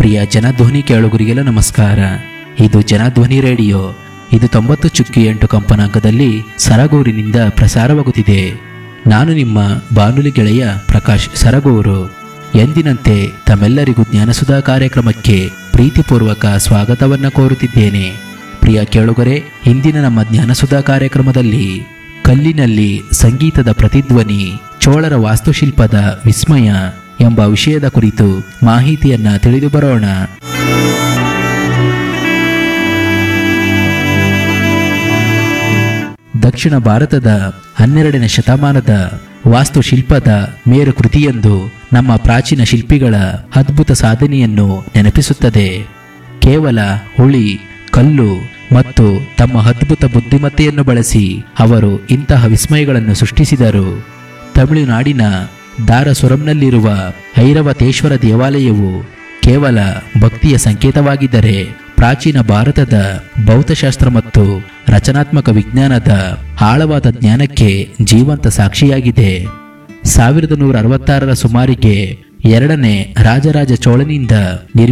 ಪ್ರಿಯ ಜನಧ್ವನಿ ಕೇಳುಗರಿಗೆಲ್ಲ ನಮಸ್ಕಾರ ಇದು ಜನಧ್ವನಿ ರೇಡಿಯೋ ಇದು ತೊಂಬತ್ತು ಚುಕ್ಕಿ ಎಂಟು ಕಂಪನಾಂಕದಲ್ಲಿ ಸರಗೂರಿನಿಂದ ಪ್ರಸಾರವಾಗುತ್ತಿದೆ ನಾನು ನಿಮ್ಮ ಬಾನುಲಿ ಗೆಳೆಯ ಪ್ರಕಾಶ್ ಸರಗೂರು ಎಂದಿನಂತೆ ತಮ್ಮೆಲ್ಲರಿಗೂ ಜ್ಞಾನಸುಧಾ ಕಾರ್ಯಕ್ರಮಕ್ಕೆ ಪ್ರೀತಿಪೂರ್ವಕ ಸ್ವಾಗತವನ್ನ ಕೋರುತ್ತಿದ್ದೇನೆ ಪ್ರಿಯ ಕೇಳುಗರೆ ಇಂದಿನ ನಮ್ಮ ಜ್ಞಾನಸುಧಾ ಕಾರ್ಯಕ್ರಮದಲ್ಲಿ ಕಲ್ಲಿನಲ್ಲಿ ಸಂಗೀತದ ಪ್ರತಿಧ್ವನಿ ಚೋಳರ ವಾಸ್ತುಶಿಲ್ಪದ ವಿಸ್ಮಯ ಎಂಬ ವಿಷಯದ ಕುರಿತು ಮಾಹಿತಿಯನ್ನ ತಿಳಿದು ಬರೋಣ ದಕ್ಷಿಣ ಭಾರತದ ಹನ್ನೆರಡನೇ ಶತಮಾನದ ವಾಸ್ತುಶಿಲ್ಪದ ಮೇರು ಕೃತಿಯೊಂದು ನಮ್ಮ ಪ್ರಾಚೀನ ಶಿಲ್ಪಿಗಳ ಅದ್ಭುತ ಸಾಧನೆಯನ್ನು ನೆನಪಿಸುತ್ತದೆ ಕೇವಲ ಹುಳಿ ಕಲ್ಲು ಮತ್ತು ತಮ್ಮ ಅದ್ಭುತ ಬುದ್ಧಿಮತ್ತೆಯನ್ನು ಬಳಸಿ ಅವರು ಇಂತಹ ವಿಸ್ಮಯಗಳನ್ನು ಸೃಷ್ಟಿಸಿದರು ತಮಿಳುನಾಡಿನ ದಾರಸುರಂನಲ್ಲಿರುವ ಐರವತೇಶ್ವರ ದೇವಾಲಯವು ಕೇವಲ ಭಕ್ತಿಯ ಸಂಕೇತವಾಗಿದ್ದರೆ ಪ್ರಾಚೀನ ಭಾರತದ ಭೌತಶಾಸ್ತ್ರ ಮತ್ತು ರಚನಾತ್ಮಕ ವಿಜ್ಞಾನದ ಆಳವಾದ ಜ್ಞಾನಕ್ಕೆ ಜೀವಂತ ಸಾಕ್ಷಿಯಾಗಿದೆ ಸಾವಿರದ ನೂರ ಅರವತ್ತಾರರ ಸುಮಾರಿಗೆ ಎರಡನೇ ರಾಜರಾಜ ಚೋಳನಿಂದ ನಿರ್ಮಿಸಲಾದ